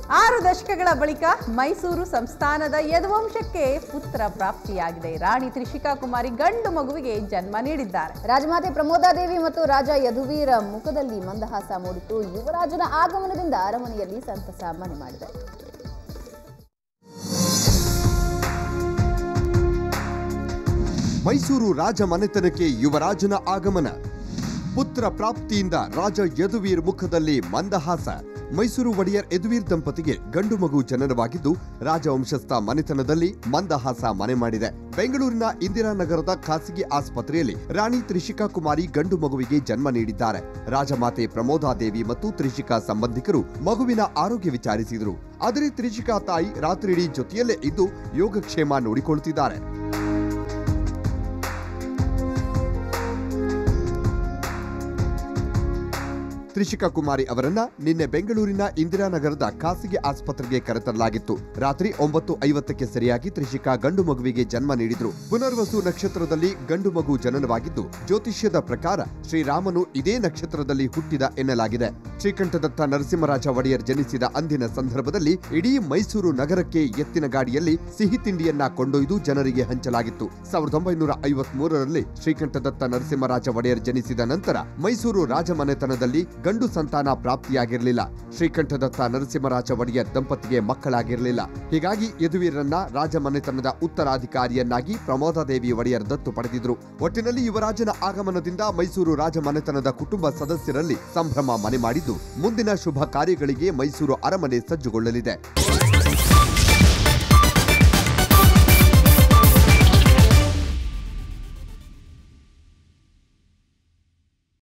ಆರು ದಶಕಗಳ ಬಳಿಕ ಮೈಸೂರು ಸಂಸ್ಥಾನದ ಯದುವಂಶಕ್ಕೆ ಪುತ್ರ ಪ್ರಾಪ್ತಿಯಾಗಿದೆ ರಾಣಿ ತ್ರಿಷಿಕಾ ಕುಮಾರಿ ಗಂಡು ಮಗುವಿಗೆ ಜನ್ಮ ನೀಡಿದ್ದಾರೆ ರಾಜಮಾತೆ ಪ್ರಮೋದಾದೇವಿ ಮತ್ತು ರಾಜ ಯದುವೀರ ಮುಖದಲ್ಲಿ ಮಂದಹಾಸ ಮೂಡಿತು ಯುವರಾಜನ ಆಗಮನದಿಂದ ಅರಮನೆಯಲ್ಲಿ ಸಂತಸ ಮನೆ ಮಾಡಿದೆ ಮೈಸೂರು ರಾಜ ಮನೆತನಕ್ಕೆ ಯುವರಾಜನ ಆಗಮನ ಪುತ್ರ ಪ್ರಾಪ್ತಿಯಿಂದ ರಾಜ ಯದುವೀರ್ ಮುಖದಲ್ಲಿ ಮಂದಹಾಸ ಮೈಸೂರು ಒಡೆಯರ್ ಯದುವೀರ್ ದಂಪತಿಗೆ ಗಂಡು ಮಗು ಜನನವಾಗಿದ್ದು ರಾಜವಂಶಸ್ಥ ಮನೆತನದಲ್ಲಿ ಮಂದಹಾಸ ಮನೆ ಮಾಡಿದೆ ಬೆಂಗಳೂರಿನ ಇಂದಿರಾನಗರದ ಖಾಸಗಿ ಆಸ್ಪತ್ರೆಯಲ್ಲಿ ರಾಣಿ ತ್ರಿಷಿಕಾ ಕುಮಾರಿ ಗಂಡು ಮಗುವಿಗೆ ಜನ್ಮ ನೀಡಿದ್ದಾರೆ ರಾಜಮಾತೆ ಪ್ರಮೋದಾದೇವಿ ಮತ್ತು ತ್ರಿಷಿಕಾ ಸಂಬಂಧಿಕರು ಮಗುವಿನ ಆರೋಗ್ಯ ವಿಚಾರಿಸಿದರು ಆದರೆ ತ್ರಿಷಿಕಾ ತಾಯಿ ರಾತ್ರಿಯಿಡೀ ಜೊತೆಯಲ್ಲೇ ಇದ್ದು ಯೋಗಕ್ಷೇಮ ನೋಡಿಕೊಳ್ಳುತ್ತಿದ್ದಾರೆ ತ್ರಿಷಿಕಾ ಕುಮಾರಿ ಅವರನ್ನ ನಿನ್ನೆ ಬೆಂಗಳೂರಿನ ಇಂದಿರಾನಗರದ ಖಾಸಗಿ ಆಸ್ಪತ್ರೆಗೆ ಕರೆತರಲಾಗಿತ್ತು ರಾತ್ರಿ ಒಂಬತ್ತು ಐವತ್ತಕ್ಕೆ ಸರಿಯಾಗಿ ತ್ರಿಷಿಕಾ ಗಂಡು ಮಗುವಿಗೆ ಜನ್ಮ ನೀಡಿದ್ರು ಪುನರ್ವಸು ನಕ್ಷತ್ರದಲ್ಲಿ ಗಂಡು ಮಗು ಜನನವಾಗಿದ್ದು ಜ್ಯೋತಿಷ್ಯದ ಪ್ರಕಾರ ಶ್ರೀರಾಮನು ಇದೇ ನಕ್ಷತ್ರದಲ್ಲಿ ಹುಟ್ಟಿದ ಎನ್ನಲಾಗಿದೆ ಶ್ರೀಕಂಠದತ್ತ ನರಸಿಂಹರಾಜ ಒಡೆಯರ್ ಜನಿಸಿದ ಅಂದಿನ ಸಂದರ್ಭದಲ್ಲಿ ಇಡೀ ಮೈಸೂರು ನಗರಕ್ಕೆ ಎತ್ತಿನ ಗಾಡಿಯಲ್ಲಿ ಸಿಹಿ ತಿಂಡಿಯನ್ನ ಕೊಂಡೊಯ್ದು ಜನರಿಗೆ ಹಂಚಲಾಗಿತ್ತು ಸಾವಿರದ ಒಂಬೈನೂರ ಐವತ್ ಮೂರರಲ್ಲಿ ಶ್ರೀಕಂಠದತ್ತ ನರಸಿಂಹರಾಜ ಒಡೆಯರ್ ಜನಿಸಿದ ನಂತರ ಮೈಸೂರು ರಾಜಮನೆತನದಲ್ಲಿ ಗಂಡು ಸಂತಾನ ಪ್ರಾಪ್ತಿಯಾಗಿರಲಿಲ್ಲ ಶ್ರೀಕಂಠದತ್ತ ನರಸಿಂಹರಾಜ ಒಡೆಯರ್ ದಂಪತಿಗೆ ಮಕ್ಕಳಾಗಿರಲಿಲ್ಲ ಹೀಗಾಗಿ ಯದುವೀರನ್ನ ರಾಜಮನೆತನದ ಉತ್ತರಾಧಿಕಾರಿಯನ್ನಾಗಿ ಪ್ರಮೋದಾದೇವಿ ಒಡೆಯರ್ ದತ್ತು ಪಡೆದಿದ್ರು ಒಟ್ಟಿನಲ್ಲಿ ಯುವರಾಜನ ಆಗಮನದಿಂದ ಮೈಸೂರು ರಾಜಮನೆತನದ ಕುಟುಂಬ ಸದಸ್ಯರಲ್ಲಿ ಸಂಭ್ರಮ ಮನೆ ಮಾಡಿದ್ದು ಮುಂದಿನ ಶುಭ ಕಾರ್ಯಗಳಿಗೆ ಮೈಸೂರು ಅರಮನೆ ಸಜ್ಜುಗೊಳ್ಳಲಿದೆ